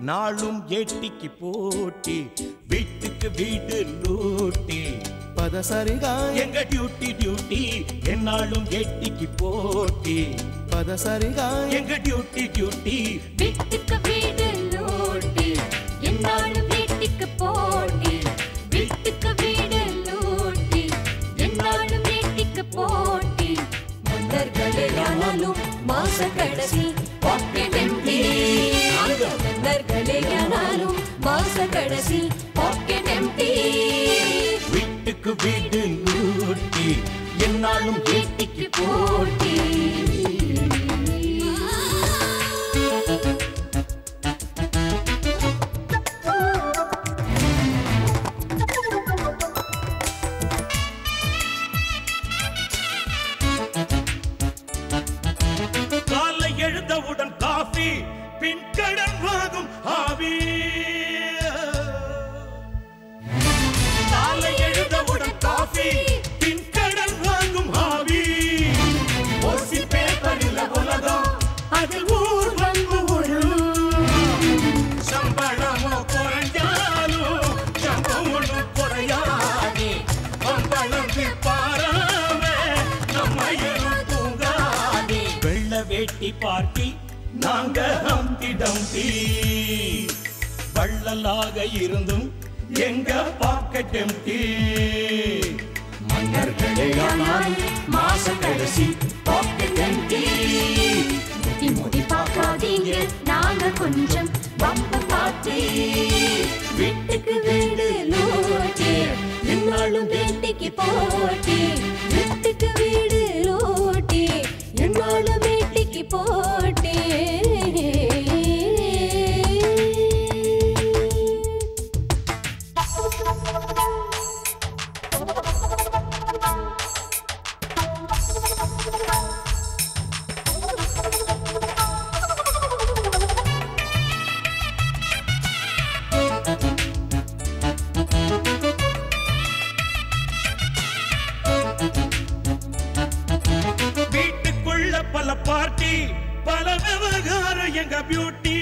நாளும் ஏட்டிக்கு போட்டி வீட்டுக்கு வீடு லூட்டி பத சரிகா எங்க டியூட்டி டியூட்டி என்னாலும் ஏட்டிக்கு போட்டி பத சரிகா எங்க டியூட்டி டியூட்டி வீட்டுக்கு வீடு லூட்டி என்னாலும் வீட்டுக்கு போட்டி வீட்டுக்கு வீடு லூட்டி என்னாலும் வீட்டுக்கு போட்டி மன்னர்களே ஆனாலும் மாச கடைசி பாக்கெட் எம்டி மன்னர்களே ஆனாலும் மாச கடைசி பாக்கெட் எம்டி வீட்டுக்கு வீடு லூட்டி என்னாலும் ஏட்டிக்கு போட்டி காலை எழுந்தவுடன் காஃபி பின் கடன் வாங்கும் ஆவி காலை எழுந்தவுடன் காஃபி பின் கடன் வாங்கும் ஆவி ஓசி பேப்பரில் உலகம் அதில் ஊர் வந்து சம்பளமோ குறைஞ்சாலும் சம்பளம் ஒன்றும் குறையாது பம்பளத்து பாராம நம்ம எரும் தூங்காது வெள்ள வேட்டி பார்ட்டி நாங்க ஹம்டி டம்டி வள்ளலாக இருந்தும் எங்க பாக்கெட் எம்டி மன்னர்களே ஆனாலும் மாச கடைசி பாக்கெட் எம்டி முடி முடி பார்க்காதீங்க நாங்க கொஞ்சம் பம்ப பாட்டி வீட்டுக்கு வீடு லோட்டி என்னாலும் வீட்டுக்கு போட்டி வீட்டுக்கு வீடு லோட்டி என்னாலும் வீட்டுக்கு போட்டி வீட்டுக்குள்ள பல பார்ட்டி பல விவகாரம் எங்க பியூட்டி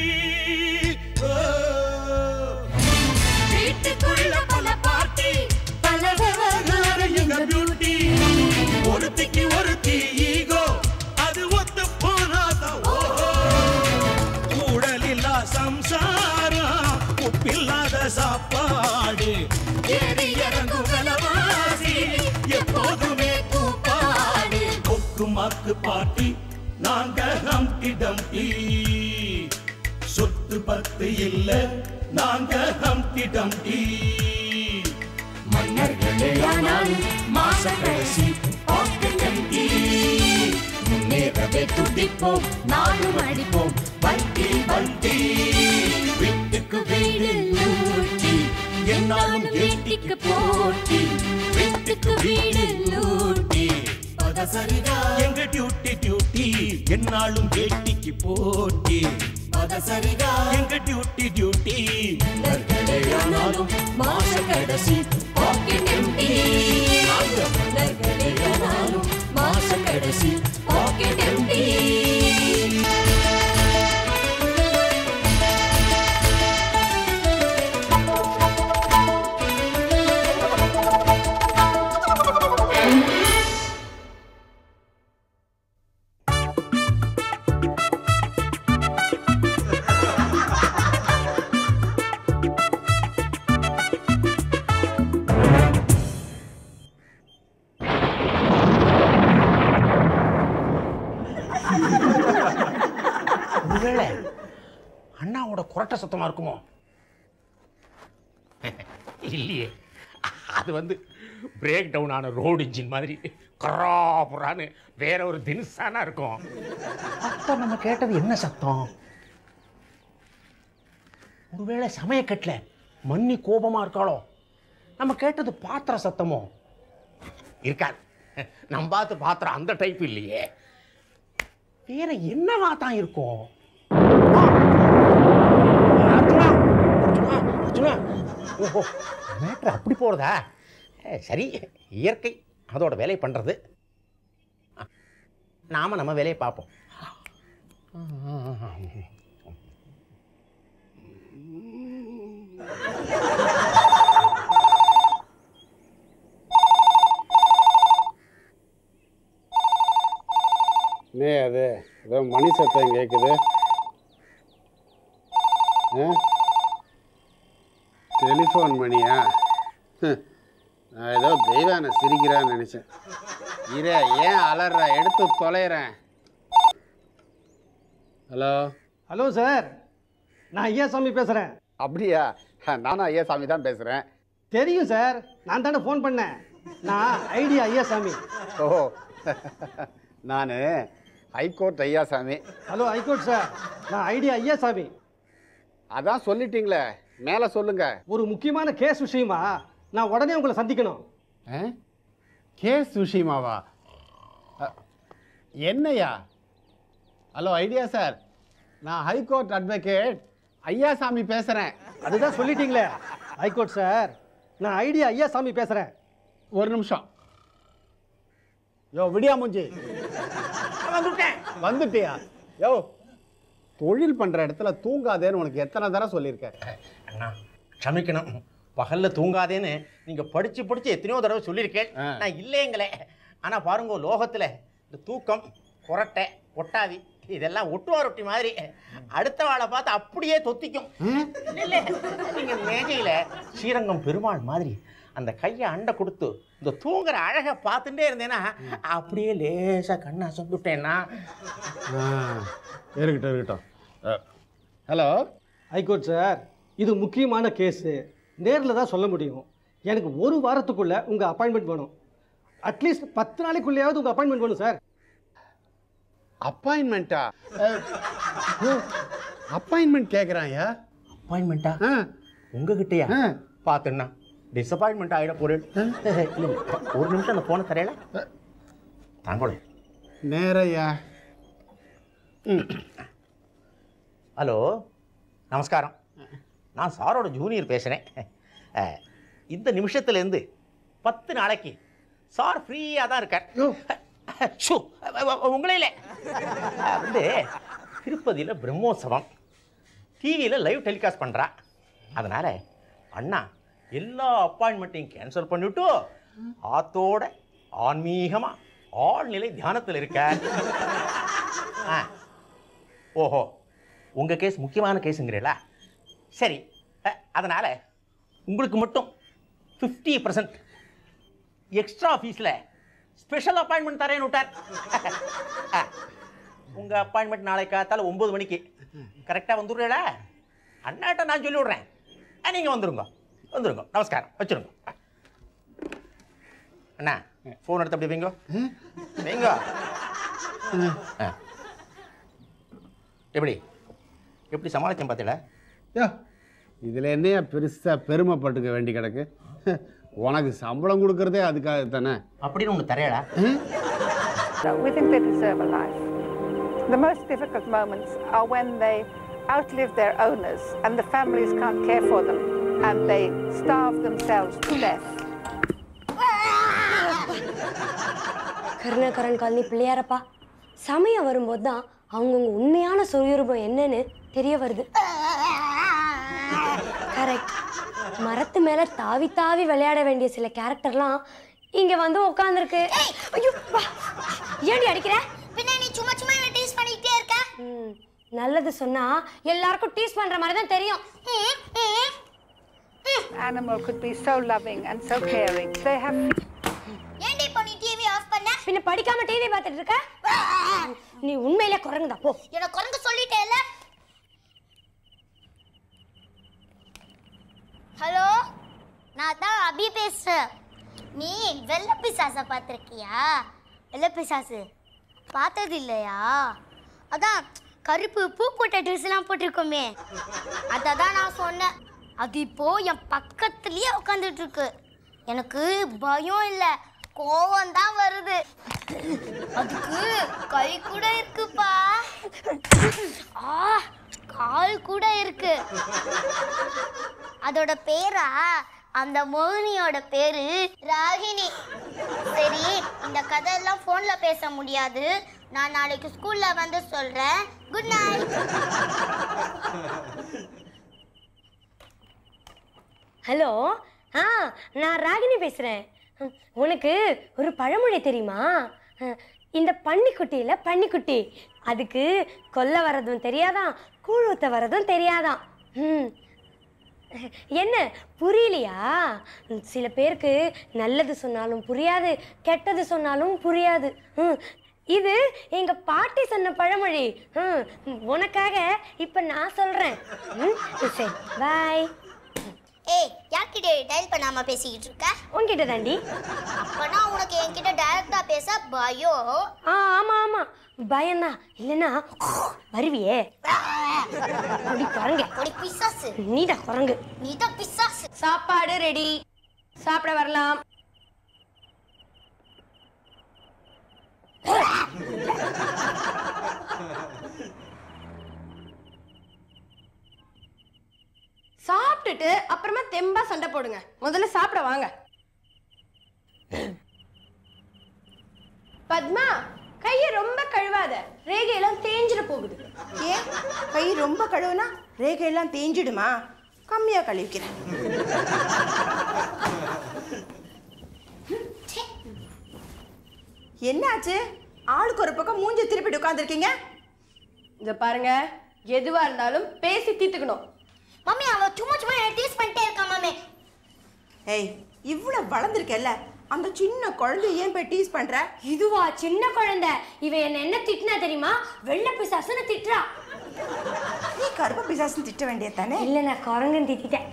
வீட்டுக்குள்ள பல பார்ட்டி பல விவகாரம் எங்க பியூட்டி ஒருத்திக்கு ஒருத்தி ஈகோ அது ஒத்து போனாதான் ஓஹோ ஊழலில்லா சம்சாரம் உப்பில்லாத சாப்பாடு ஏறி இறங்கும் விலவாசி எப்போதுமே கூப்பாடு கொக்கு மாக்கு பாட்டி நாங்க ஹம்டி டம்டி சொத்து பத்து இல்ல நாங்க ஹம்டி டம்டி மன்னர்களே ஆனாலும் மாச கடைசி பாக்கெட் எம்டி முன்னேறவே துடிப்போம் நாடும் அடிப்போம் வண்டி வண்டி வீட்டுக்கு வீடு லூட்டி என்னாலும் வீட்டுக்கு போட்டி வீட்டுக்கு வீடு லூட்டி பதசரிதா எங்க டியூட்டி டியூட்டி என்னாலும் வேட்டிக்கு போட்டி பதசரிதா எங்க டியூட்டி டியூட்டி ஆனாலும் மாச கடைசி பாக்கெட் எம்டி ஆனாலும் மாச கடைசி பாக்கெட் எம்டி ஒருவேளை அண்ணாவோட குரட்ட சத்தமா இருக்குமோ இல்லையே அது வந்து பிரேக் டவுன் ஆன ரோடு இன்ஜின் மாதிரி கராபுரான்னு வேற ஒரு தினுசானா இருக்கும் அப்ப நம்ம கேட்டது என்ன சத்தம் ஒருவேளை சமயக்கட்டுல மன்னி கோபமா இருக்காளோ நம்ம கேட்டது பாத்திர சத்தமோ இருக்காது நம்ம பார்த்து பாத்திரம் அந்த டைப் இல்லையே வேற என்னவா தான் இருக்கும் அர்ஜுனா அர்ஜுனா அர்ஜுனா ஓஹோ மேட்ரு அப்படி போகிறதா சரி இயற்கை அதோட வேலையை பண்ணுறது நாம் நம்ம வேலையை பார்ப்போம் நே அது ஏதோ மணி சத்தம் கேட்குது டெலிஃபோன் மணியா ஹம். நான் ஏதோ தெய்வான சிரிக்கிறான்னு நினச்சேன் இரு ஏன் அலற எடுத்து தொலைகிறேன் ஹலோ ஹலோ சார் நான் ஐயாசாமி பேசுகிறேன் அப்படியா நானும் ஐயாசாமி தான் பேசுகிறேன் தெரியும் சார் நான் தானே ஃபோன் பண்ணேன் நான் ஐடியா ஐயாசாமி ஓ நான் high court Ayyasamy hello high court sir நான் ஐடியா ஐயாசாமி அதான் சொல்லிட்டீங்களே மேலே சொல்லுங்க ஒரு முக்கியமான கேஸ் விஷயமா நான் உடனே உங்களை சந்திக்கணும் ஆ? கேஸ் விஷயமாவா அ, என்னய்யா ஹலோ ஐடியா சார் நான் ஹைகோர்ட் அட்வொகேட் ஐயாசாமி பேசுகிறேன் அதுதான் சொல்லிட்டீங்களே ஹைகோர்ட் சார் நான் ஐடியா ஐயாசாமி பேசுகிறேன் ஒரு நிமிஷம் யோ விடியா மூஞ்சி வந்துட்டேன் வந்துட்டியா யோ தொழில் பண்ணுற இடத்துல தூங்காதேன்னு உனக்கு எத்தனை தடவை சொல்லியிருக்கேன் அண்ணா க்ஷமிக்கணும் பகல்ல தூங்காதேன்னு நீங்க படிச்சு படிச்சு எத்தனையோ தடவை சொல்லியிருக்கேன் ஆ. நான் இல்லைங்களே ஆனா பாருங்க லோகத்துல இந்த தூக்கம் கொரட்டை ஒட்டாவி இதெல்லாம் ஒட்டுவா ரொட்டி மாதிரி அடுத்த வாழை பார்த்து அப்படியே தொத்திக்கும் இல்ல, இல்ல. நீங்க மேஜையில ஸ்ரீரங்கம் பெருமாள் மாதிரி அந்த கையை அண்டை கொடுத்து இந்த தூங்குற அழகை பார்த்துட்டே இருந்தேன்னா அப்படியே லேசா கண்ணை அசந்துட்டேன்னா ஆ, இருக்கட்டும் இருக்கட்டும் ஹலோ ஹைகோர்ட் சார் இது முக்கியமான கேஸு நேரில் தான் சொல்ல முடியும் எனக்கு ஒரு வாரத்துக்குள்ளே உங்கள் அப்பாயின்மெண்ட் வேணும் அட்லீஸ்ட் பத்து நாளைக்குள்ளேயாவது உங்கள் அப்பாயின்மெண்ட் வேணும் சார் அப்பாயின்மெண்ட்டா அப்பாயின்மெண்ட் கேட்குறாயா அப்பாயின்மெண்ட்டா ஆ உங்ககிட்டயா ஆ. பார்த்துண்ணா டிசப்பாயின்மெண்ட் ஆகிட போறேன் இல்லை ஒரு நிமிஷம் அந்த போனை தரையில தாங்கோடு நேரையா ஹலோ நமஸ்காரம் நான் சாரோட ஜூனியர் பேசுகிறேன் இந்த நிமிஷத்துலேருந்து பத்து நாளைக்கு சார் ஃப்ரீயாக தான் இருக்கார் ஷூ, உங்களே இல்லை வந்து திருப்பதியில் பிரம்மோற்சவம் டிவியில் லைவ் டெலிகாஸ்ட் பண்ணுறா அதனால் அண்ணா எல்லா அப்பாயின்மெண்ட்டையும் கேன்சல் பண்ணிவிட்டு ஆத்தோட ஆன்மீகமாக ஆழ்நிலை தியானத்தில் இருக்க ஆ ஓஹோ உங்கள் கேஸ் முக்கியமான கேஸுங்கிறீங்களா சரி அதனால் உங்களுக்கு மட்டும் ஃபிஃப்டி பர்சன்ட் எக்ஸ்ட்ரா ஃபீஸில் ஸ்பெஷல் அப்பாயின்மெண்ட் தரேன்னு விட்டார் உங்கள் அப்பாயின்மெண்ட் நாளை காத்தால ஒம்பது மணிக்கு கரெக்டாக வந்துடுறீங்களா அண்ணாட்ட நான் சொல்லி விட்றேன் நீங்கள் வந்துருங்க வந்துருங்க நமஸ்காரம் வச்சுருங்க அண்ணா ஃபோன் எடுத்து அப்படி வைங்க வைங்க ஆ. எப்படி எப்படி சமாளிச்சேன் பார்த்தீங்களா யோ இதில் என்னையா பெருசாக பெருமைப்பட்டுக்க வேண்டி கிடக்கு உனக்கு சம்பளம் கொடுக்கறதே அதுக்காக தானே அப்படின்னு ஒன்று தரையடா We think they deserve a life. The most difficult moments are when they outlive their owners and the families can't care for them and they starve themselves to death. Karunakaran colony பிள்ளையாரப்பா சமயம் வரும்போது தான் அவங்கவுங்க உண்மையான சுயரூபம் என்னன்னு தெரிய வருது கரெக்ட் மரத்து மேல தாவி தாவி விளையாட வேண்டிய சில கேரக்டர்லாம் இங்க வந்து உட்காந்துருக்கு ஐயோ வா. ஏன்டி அடிக்கிற பின்ன நீ சும்மா சும்மா என்ன டீஸ் பண்ணிக்கிட்டே இருக்க ம், நல்லது சொன்னா எல்லாருக்கும் டீஸ் பண்ற மாதிரி தான் தெரியும் ம், ம். Animal could be so loving and so caring. They have ஏன்டி இப்போ நீ டிவி ஆஃப் பண்ண பின்ன படிக்காம டிவி பார்த்துட்டு இருக்க நீ உண்மையிலே குரங்குதா போ எனக்கு குரங்கு சொல்லிட்டேல ஹலோ நான் தான் அபி பேசுறேன் நீ வெள்ளை பிசாசை பார்த்துருக்கியா வெள்ளை பிசாசு பார்த்தது இல்லையா அதான் கருப்பு பூக்கோட்டை ட்ரெஸ்லாம் போட்டிருக்கோமே அதை தான் நான் சொன்னேன் அது இப்போ என் பக்கத்துலயே உட்காந்துட்டு இருக்கு எனக்கு பயம் இல்லை கோவம் தான் வருது அதுக்கு கை கூட இருக்குப்பா ஆ கால் கூட இருக்கு அதோட பேரா அந்த மோகினியோட பேரு ராகினி சரி இந்த கதையெல்லாம் ஃபோன்ல பேச முடியாது நான் நாளைக்கு ஸ்கூல்ல வந்து சொல்றேன் குட் நைட் ஹலோ ஆ நான் ராகினி பேசுகிறேன் உனக்கு ஒரு பழமொழி தெரியுமா அஹ், இந்த பன்னிக்குட்டியில் பன்னிக்குட்டி அதுக்கு கொல்ல வர்றதும் தெரியாதான் கூழ் ஊத்த வர்றதும் தெரியாதான் ம் என்ன புரியலையா ம், சில பேருக்கு நல்லது சொன்னாலும் புரியாது கெட்டது சொன்னாலும் புரியாது ம், இது எங்க பாட்டி சொன்ன பழமொழி ம், உனக்காக இப்ப நான் சொல்றேன் ம், சரி பாய் ஏய் யார்கிட்ட டயல் பண்ணாம பேசிக்கிட்டு இருக்க உன்கிட்ட தாண்டி அப்பனா உனக்கு என்கிட்ட டைரக்டா பேச பயம் ஆ ஆமா ஆமா பயம்தான் இல்லைன்னா வருவியே அப்படி குரங்க ஒரு பிசாசு நீடா குரங்கு நீ தான் பிசாசு சாப்பாடு ரெடி சாப்பிட வரலாம் சாப்பிட்டுட்டு அப்புறமா தெம்பா சண்டை போடுங்க முதல்ல சாப்பிட வாங்க பத்மா கையை ரொம்ப கழுவாத ரேகையெல்லாம் தேஞ்சிட போகுது ஏன் கை ரொம்ப கழுவுனா ரேகையெல்லாம் தேஞ்சிடுமா கம்மியா கழுவிக்கிறேன் என்னாச்சு ஆளுக்கு ஒரு பக்கம் மூஞ்சி திருப்பிட்டு உட்காந்துருக்கீங்க இத பாருங்க எதுவா இருந்தாலும் பேசி தீர்த்துக்கணும் மம்மி அவ சும்மா சும்மா டீஸ் பண்ணிட்டே இருக்கா மம்மி ஏய் இவ்வளவு வளர்ந்துருக்கல்ல அந்த சின்ன குழந்தைய ஏன் போய் டீஸ் பண்ற இதுவா சின்ன குழந்தை இவ என்ன என்ன திட்டினா தெரியுமா வெள்ளை பிசாசுன்னு திட்டுறா நீ கருப்ப பிசாசுன்னு திட்ட வேண்டியது தானே இல்ல நான் குரங்குன்னு திட்டிட்டேன்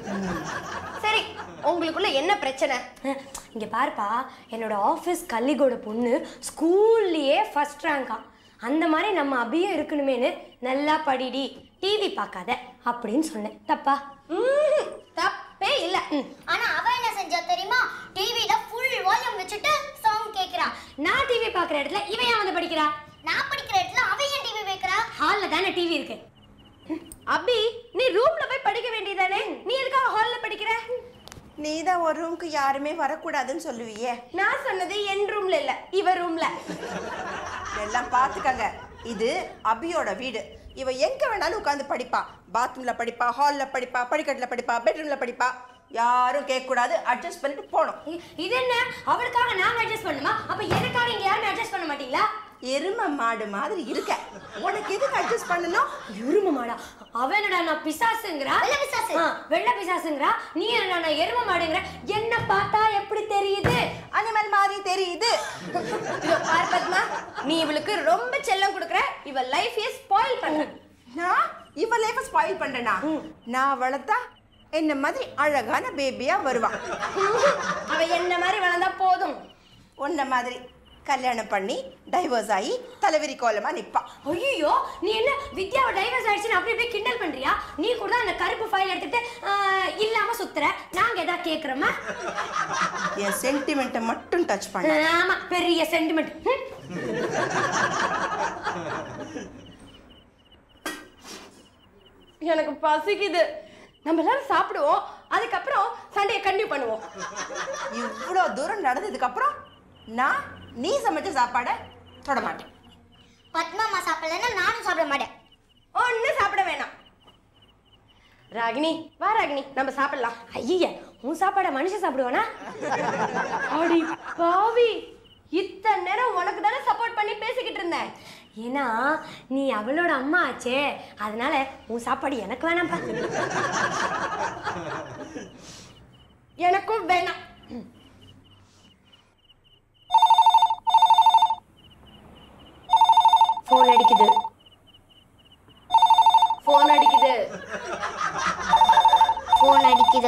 சரி உங்களுக்குள்ள என்ன பிரச்சனை இங்க பாருப்பா என்னோட ஆஃபீஸ் கல்லிகோட பொண்ணு ஸ்கூல்லையே ஃபர்ஸ்ட் ரேங்கா அந்த மாதிரி நம்ம அபியும் இருக்கணுமேனு நல்லா படிடி டிவி பார்க்காத அப்படின்னு சொன்னேன் தப்பா ம்ஹும். தப்பே இல்ல ஆனா அவ என்ன செஞ்சா தெரியுமா டிவில ஃபுல் வால்யூம் வச்சுட்டு சாங் கேக்குறா நான் டிவி பார்க்குற இடத்துல இவன் ஏன் வந்து படிக்கிறா நான் படிக்கிற இடத்துல அவ ஏன் டிவி வைக்கிறா ஹாலில் தானே டிவி இருக்கு அபி நீ ரூம்ல போய் படிக்க வேண்டியதானே நீ எதுக்காக ஹால்ல படிக்கிற நீ தான் ஒரு ரூமுக்கு யாருமே வரக்கூடாதுன்னு சொல்லுவியே நான் சொன்னது என் ரூம்ல இல்ல இவ ரூம்ல எல்லாம் பார்த்துக்கங்க இது அபியோட வீடு இவ எங்க வேணாலும் உட்காந்து படிப்பா பாத்ரூம்ல படிப்பா ஹால்ல படிப்பா படிக்கட்டுல படிப்பா பெட்ரூம்ல படிப்பா யாரும் கேட்க கூடாது அட்ஜஸ்ட் பண்ணிட்டு போகணும் இ- இது என்ன அவளுக்காக நாங்க அட்ஜஸ்ட் பண்ணுமா அப்ப எனக்காக இங்க யாருமே அட்ஜஸ்ட் பண்ண மாட்டீங்களா எரும மாடு மாதிரி இருக்க உனக்கு எதுக்கு அட்ஜஸ்ட் பண்ணணும் எரும மாடா அவ என்னடா நான் பிசாசுங்கிறா வெள்ளை பிசாசு. ஆ, வெள்ளை பிசாசுங்கிறா நீ என்னடா நான் எரும மாடுங்கிற என்ன பார்த்தா எப்படி தெரியுது அனிமல் மாதிரி தெரியுது இதோ பாரு பத்மா நீ இவளுக்கு ரொம்ப செல்லம் கொடுக்குற இவ லைஃபையே ஸ்பாயில் பண்ற நான் இவ லைஃப ஸ்பாயில் பண்றேனா நான் வளர்த்தா என்ன மாதிரி அழகான பேபியா வருவா அவ என்ன மாதிரி வளர்ந்தா போதும் உன்ன மாதிரி கல்யாணம் பண்ணி டைவர்ஸ் ஆகி தலைவிரி கோலமா நிப்பா ஐயோ நீ என்ன வித்யாவை டைவர்ஸ் ஆயிடுச்சுன்னு அப்படி இப்படி கிண்டல் பண்றியா நீ கூட அந்த கருப்பு ஃபைல் எடுத்துட்டு ஆ, இல்லாம சுத்துற நாங்க ஏதா கேக்குறோமா என் சென்டிமெண்ட்டை மட்டும் டச் பண்ண ஆமா பெரிய சென்டிமெண்ட் எனக்கு பசிக்குது நம்ம எல்லாரும் சாப்பிடுவோம் அதுக்கப்புறம் சண்டையை கண்டினியூ பண்ணுவோம் இவ்வளோ தூரம் நடந்ததுக்கு அப்புறம் நான் நீ சமைச்ச சாப்பாடை தொட மாட்டேன் பத்மாமா சாப்பிடலன்னா நானும் சாப்பிட மாட்டேன் ஒன்றும் சாப்பிட வேணாம் ராகினி வா ராகினி நம்ம சாப்பிடலாம் ஐய உன் சாப்பாடை மனுஷன் சாப்பிடுவானா அடி பாவி இத்தனை நேரம் உனக்கு தானே சப்போர்ட் பண்ணி பேசிக்கிட்டு இருந்தேன் ஏன்னா நீ அவளோட அம்மா ஆச்சே அதனால உன் சாப்பாடு எனக்கு வேணாம்ப்பா எனக்கும் வேணாம் ஃபோன் அடிக்குது ஃபோன் அடிக்குது ஃபோன் அடிக்குது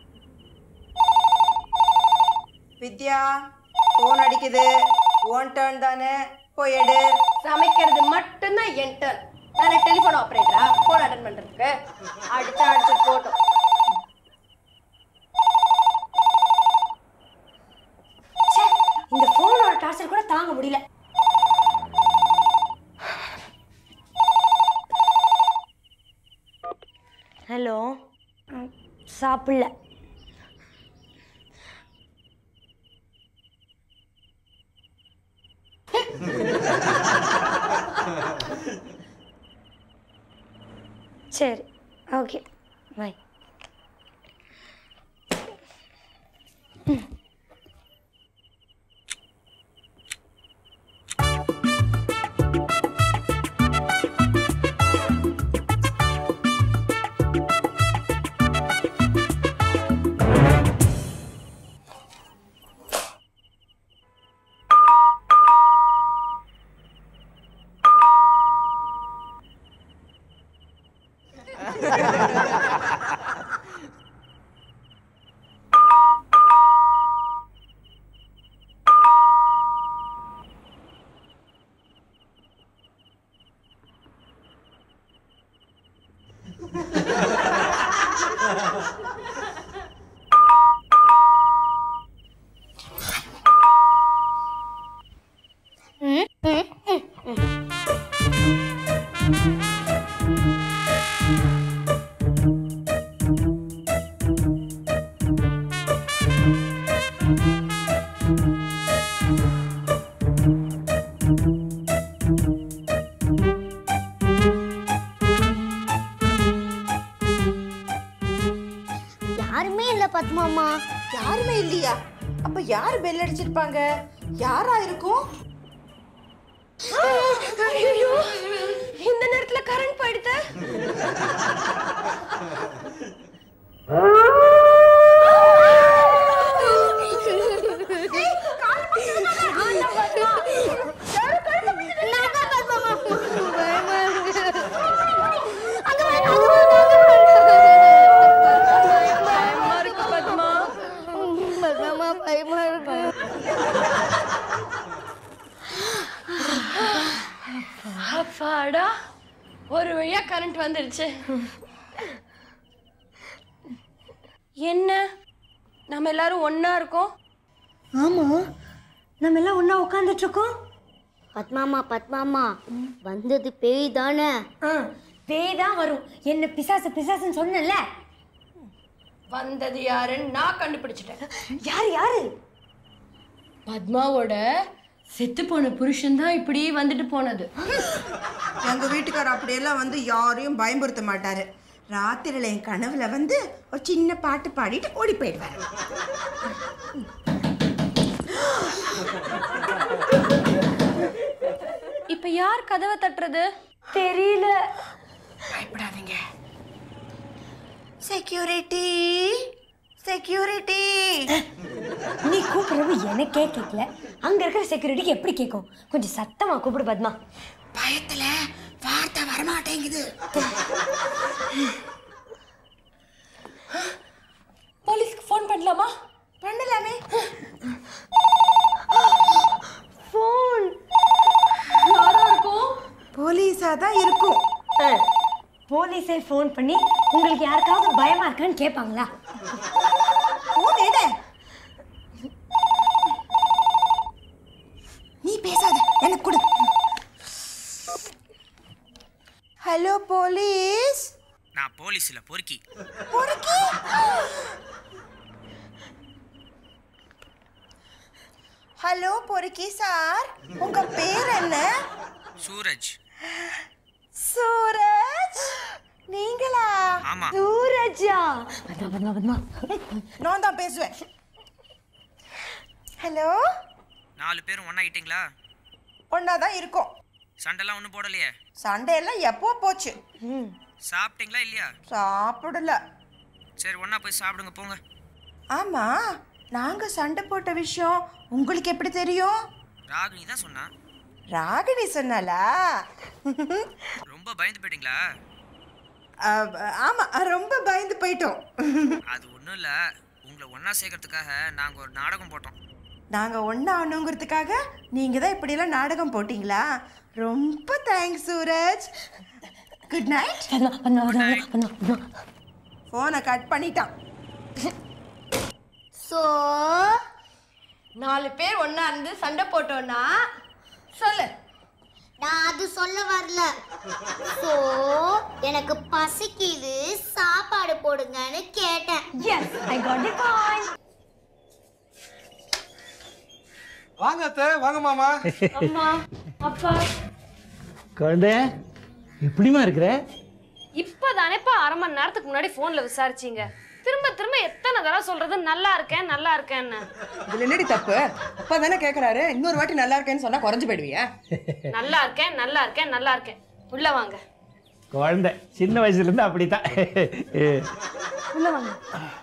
வித்யா ஃபோன் அடிக்குது ஓன் டர்ன் தானே போய் எடு சமைக்கிறது மட்டும்தான் என் டர்ன் நான் டெலிஃபோன் ஆப்ரேட்டரா ஃபோன் அட்டன் பண்றதுக்கு அடிச்சா அடிச்சு போட்டோம் ச்சே இந்த ஃபோனோட டார்ச்சர் கூட தாங்க முடியல ஹலோ சாப்பிடல சரி ஓகே பாய் யார் பெல் அடிச்சிருப்பாங்க யாரா இருக்கும் ஐயோ இந்த நேரத்துல கரண்ட் போயிடுது பயமா இருக்கு பத்மா பத்மா பயமா இருக்கு அப்பாடா ஒரு வழியா கரண்ட் வந்துடுச்சு என்ன நம்ம எல்லாரும் ஒண்ணா இருக்கோம் ஆமா நம்ம எல்லாம் ஒண்ணா உட்காந்துட்டு இருக்கோம் பத்மாமா பத்மாமா வந்தது பேய் தானே ஆ பேய் தான் வரும் என்ன பிசாசு பிசாசுன்னு சொன்னல வந்தது யாருன்னு நான் கண்டுபிடிச்சிட்டேன் யாரு யாரு பத்மாவோட செத்து போன புருஷன் தான் இப்படி வந்துட்டு போனது எங்க வீட்டுக்காரர் அப்படியெல்லாம் வந்து யாரையும் பயமுறுத்த மாட்டாரு ராத்திரில என் கனவுல வந்து ஒரு சின்ன பாட்டு பாடிட்டு ஓடி போயிடுவாரு இப்ப யார் கதவை தட்டுறது தெரியல பயப்படாதீங்க செக்யூரிட்டி செக்யூரிட்டி நீ கூப்பிடுறது எனக்கே கேட்கல அங்க இருக்கிற செக்யூரிட்டிக்கு எப்படி கேட்கும் கொஞ்சம் சத்தமா கூப்பிடு பத்மா பயத்துல வார்த்தை வரமாட்டேங்குது போலீஸ்க்கு ஃபோன் பண்ணலாமா பண்ணலாமே ஃபோன் யாரா இருக்கும் போலீஸா தான் இருக்கும் போலீஸே ஃபோன் பண்ணி உங்களுக்கு யாருக்காவது பயமா இருக்கான்னு கேட்பாங்களா போன் எடு நீ பேசாத எனக்கு கொடு ஹலோ போலீஸ் நான் போலீஸ்ல பொறுக்கி பொறுக்கி ஹலோ பொறுக்கி சார் உங்க பேர் என்ன சூரஜ் சூரஜ் நீங்களா ஆமா சூரஜா பத்மா பத்மா பத்மா நான் தான் பேசுவேன் ஹலோ நாலு பேரும் ஒன்னாகிட்டீங்களா ஒன்னா தான் இருக்கோம் சண்டைலாம் ஒன்றும் போடலையே சண்டே எல்லாம் எப்போ போச்சு சாப்பிட்டீங்களா இல்லையா சாப்பிடல சரி ஒண்ணா போய் சாப்பிடுங்க போங்க ஆமா நாங்க சண்டை போட்ட விஷயம் உங்களுக்கு எப்படி தெரியும் ராகினி தான் சொன்னா ராகினி சொன்னாலா ரொம்ப பயந்து போயிட்டீங்களா அஹ், ஆமா ரொம்ப பயந்து போயிட்டோம் அது ஒன்றும் இல்லை உங்களை ஒன்றா சேர்க்கறதுக்காக நாங்கள் ஒரு நாடகம் போட்டோம் நாங்க ஒன்னாகணுங்கிறதுக்காக நீங்க தான் இப்படியெல்லாம் நாடகம் போட்டீங்களா ரொம்ப thanks Suraj good night Padma Padma Padma Padma Padma ஃபோனை கட் பண்ணிட்டான் சோ நாலு பேர் ஒண்ணா இருந்து சண்டை போட்டோம்னா சொல்லு நான் அது சொல்ல வரல சோ எனக்கு பசிக்குது சாப்பாடு போடுங்கன்னு கேட்டேன் yes I got the point வாங்க அத்தை வாங்க மாமா அம்மா அப்பா குழந்தை எப்படிமா இருக்கிற இப்பதானேப்பா அரை மணி நேரத்துக்கு முன்னாடி போன்ல விசாரிச்சீங்க திரும்ப திரும்ப எத்தனை தடவை சொல்றது நல்லா இருக்கேன் நல்லா இருக்கேன்னு இதுல என்னடி தப்பு அப்பா தானே கேக்குறாரு இன்னொரு வாட்டி நல்லா இருக்கேன்னு சொன்னா குறைஞ்சு போயிடுவியா நல்லா இருக்கேன் நல்லா இருக்கேன் நல்லா இருக்கேன் உள்ள வாங்க குழந்தை சின்ன வயசுலேருந்து அப்படித்தான் உள்ள வாங்க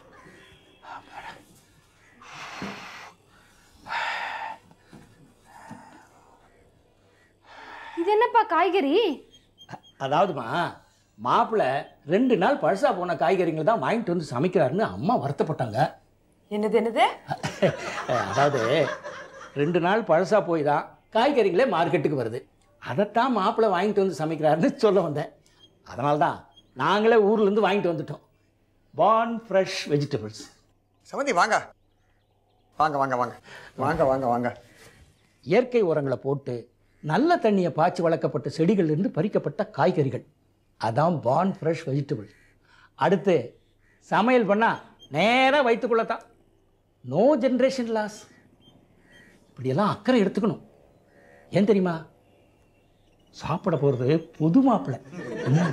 இது என்னப்பா காய்கறி அதாவதுமா மாப்பிள்ளை ரெண்டு நாள் பழசா போன காய்கறிகளை தான் வாங்கிட்டு வந்து சமைக்கிறாருன்னு அம்மா வருத்தப்பட்டாங்க என்னது என்னது அதாவது ரெண்டு நாள் பழசா போய் தான் காய்கறிகளே மார்க்கெட்டுக்கு வருது அதைத்தான் மாப்பிள்ளை வாங்கிட்டு வந்து சமைக்கிறாருன்னு சொல்ல வந்தேன் அதனால தான் நாங்களே ஊர்லேருந்து வாங்கிட்டு வந்துட்டோம் பார்ன் ஃப்ரெஷ் வெஜிடபிள்ஸ் சமந்தி வாங்க வாங்க வாங்க வாங்க வாங்க வாங்க வாங்க இயற்கை உரங்களை போட்டு நல்ல தண்ணியை பாய்ச்சி வளர்க்கப்பட்ட செடிகள்லேருந்து பறிக்கப்பட்ட காய்கறிகள் அதான் பார்ன் ஃப்ரெஷ் வெஜிடபிள் அடுத்து சமையல் பண்ணால் நேராக வயிற்றுக்குள்ளே தான் நோ ஜென்ரேஷன் லாஸ் இப்படியெல்லாம் அக்கறை எடுத்துக்கணும் ஏன் தெரியுமா சாப்பிட போகிறது புது மாப்பிள்ளை ம்.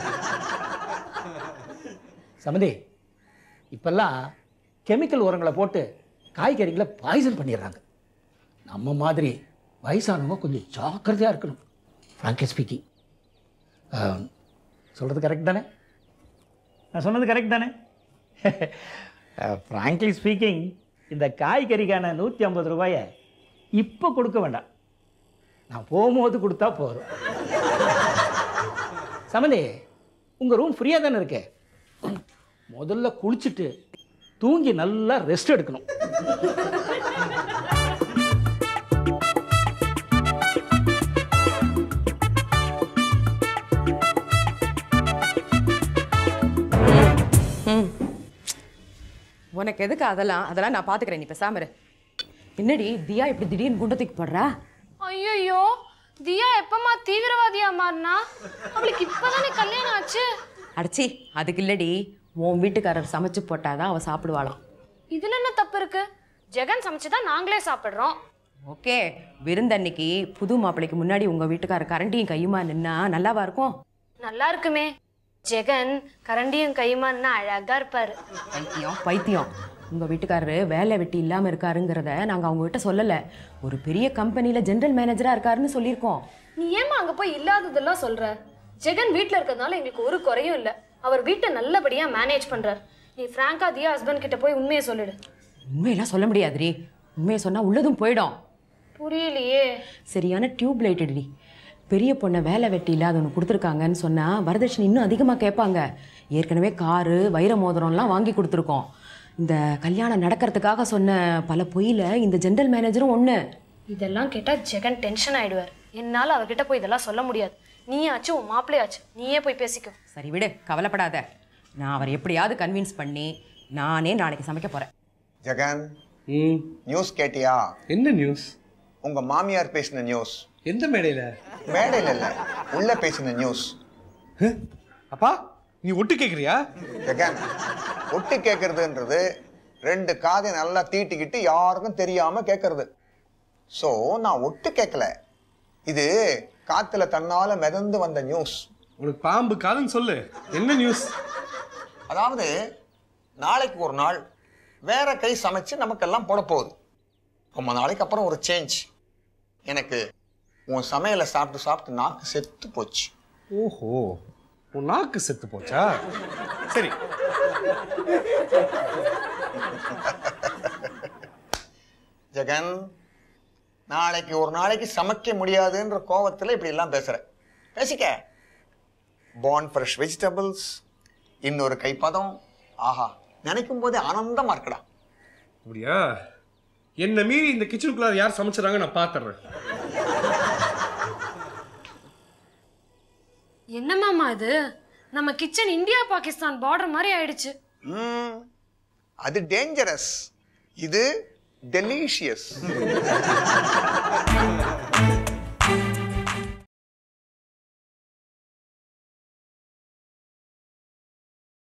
சமந்தி இப்பெல்லாம் கெமிக்கல் உரங்களை போட்டு காய்கறிகளை பாய்சன் பண்ணிடுறாங்க நம்ம மாதிரி வயசானவங்க கொஞ்சம் ஜாக்கிரதையாக இருக்கணும் ஃப்ராங்க்லி ஸ்பீக்கிங் சொல்கிறது கரெக்ட் தானே நான் சொன்னது கரெக்ட் தானே ஃப்ராங்க்லி ஸ்பீக்கிங் இந்த காய்கறிக்கான நூற்றி ஐம்பது ரூபாயை இப்போ கொடுக்க வேண்டாம் நான் போகும்போது கொடுத்தா போதும் சமந்தி உங்கள் ரூம் ஃப்ரீயாக தானே இருக்கு முதல்ல குளிச்சுட்டு தூங்கி நல்லா ரெஸ்ட் எடுக்கணும் ம் உனக்கு எதுக்கு அதெல்லாம் அதெல்லாம் நான் பார்த்துக்கிறேன் நீ பேசாம இரு என்னடி தியா இப்படி திடீர்னு குண்டத்துக்கு போடுறா ஐயோ தியா எப்பமா தீவிரவாதியா மாறினா அவளுக்கு இப்பதானே கல்யாணம் ஆச்சு அடச்சி அதுக்கு இல்லடி உன் வீட்டுக்காரர் சமைச்சு போட்டாதான் அவ சாப்பிடுவாளாம் இதுல என்ன தப்பு இருக்கு ஜெகன் சமைச்சுதான் நாங்களே சாப்பிடுறோம் ஓகே விருந்தன்னைக்கு புது மாப்பிள்ளைக்கு முன்னாடி உங்க வீட்டுக்காரர் கரண்டியும் கையுமா நின்னா நல்லாவா இருக்கும் நல்லா இருக்குமே ஜெகன் கரண்டியும் கையுமான்னா அழகா இருப்பாரு பைத்தியம் பைத்தியம் உங்க வீட்டுக்காரரு வேலை வெட்டி இல்லாம இருக்காருங்கிறத நாங்க அவங்க கிட்ட சொல்லல ஒரு பெரிய கம்பெனில ஜெனரல் மேனேஜரா இருக்காருன்னு சொல்லியிருக்கோம் நீ ஏமா அங்க போய் இல்லாததெல்லாம் சொல்ற ஜெகன் வீட்ல இருக்கிறதுனால எங்களுக்கு ஒரு குறையும் இல்ல அவர் வீட்டை நல்லபடியா மேனேஜ் பண்றார் நீ ஃப்ராங்கா தியா ஹஸ்பண்ட் கிட்ட போய் உண்மையை சொல்லிடு உண்மையெல்லாம் சொல்ல முடியாதுரி உண்மையை சொன்னா உள்ளதும் போயிடும் புரியலையே சரியான டியூப் லைட்டடி பெரிய பொண்ணை வேலை வெட்டி இல்லாதவனு கொடுத்துருக்காங்கன்னு சொன்னா வரதட்சணை இன்னும் அதிகமாக கேட்பாங்க ஏற்கனவே காரு வைர மோதிரம்லாம் வாங்கி கொடுத்துருக்கோம் இந்த கல்யாணம் நடக்கிறதுக்காக சொன்ன பல பொய்யில இந்த ஜெனரல் மேனேஜரும் ஒன்று இதெல்லாம் கேட்டா ஜெகன் டென்ஷன் ஆயிடுவார் என்னால அவர்கிட்ட போய் இதெல்லாம் சொல்ல முடியாது நீயாச்சு உன் மாப்பிள்ளையாச்சு நீயே போய் பேசிக்கோ சரி விடு கவலைப்படாத நான் அவர் எப்படியாவது கன்வின்ஸ் பண்ணி நானே நாளைக்கு சமைக்க போறேன் ஜெகன் நியூஸ் கேட்டியா என்ன நியூஸ் உங்க மாமியார் பேசின நியூஸ் எந்த மேடையில மேடையில் இல்ல உள்ள பேசின நியூஸ் அப்பா நீ ஒட்டு கேக்குறியா ஜெகன் ஒட்டு கேட்கறதுன்றது ரெண்டு காதை நல்லா தீட்டிக்கிட்டு யாருக்கும் தெரியாம கேட்கறது ஸோ நான் ஒட்டு கேட்கல இது காத்துல தன்னால மிதந்து வந்த நியூஸ் உனக்கு பாம்பு காதுன்னு சொல்லு என்ன நியூஸ் அதாவது நாளைக்கு ஒரு நாள் வேற கை சமைச்சு நமக்கெல்லாம் போட போகுது ரொம்ப நாளைக்கு அப்புறம் ஒரு சேஞ்ச் எனக்கு உன் சமையலை சாப்பிட்டு சாப்பிட்டு நாக்கு செத்து போச்சு ஓஹோ உன் நாக்கு செத்து போச்சா சரி ஜெகன் நாளைக்கு ஒரு நாளைக்கு சமைக்க முடியாதுன்ற கோவத்தில் இப்படி எல்லாம் பேசுற பேசிக்க பார்ன் ஃப்ரெஷ் வெஜிடபிள்ஸ் இன்னொரு கைப்பதம் ஆஹா நினைக்கும் போதே ஆனந்தமா இருக்குடா அப்படியா என்ன மீறி இந்த கிச்சனுக்குள்ளார யார் சமைச்சிடறாங்க நான் பார்த்துறேன் என்ன மாமா இது நம்ம கிச்சன் இந்தியா பாகிஸ்தான் பார்டர் மாதிரி ஆயிடுச்சு ம், அது டேஞ்சரஸ் இது டெலிஷியஸ்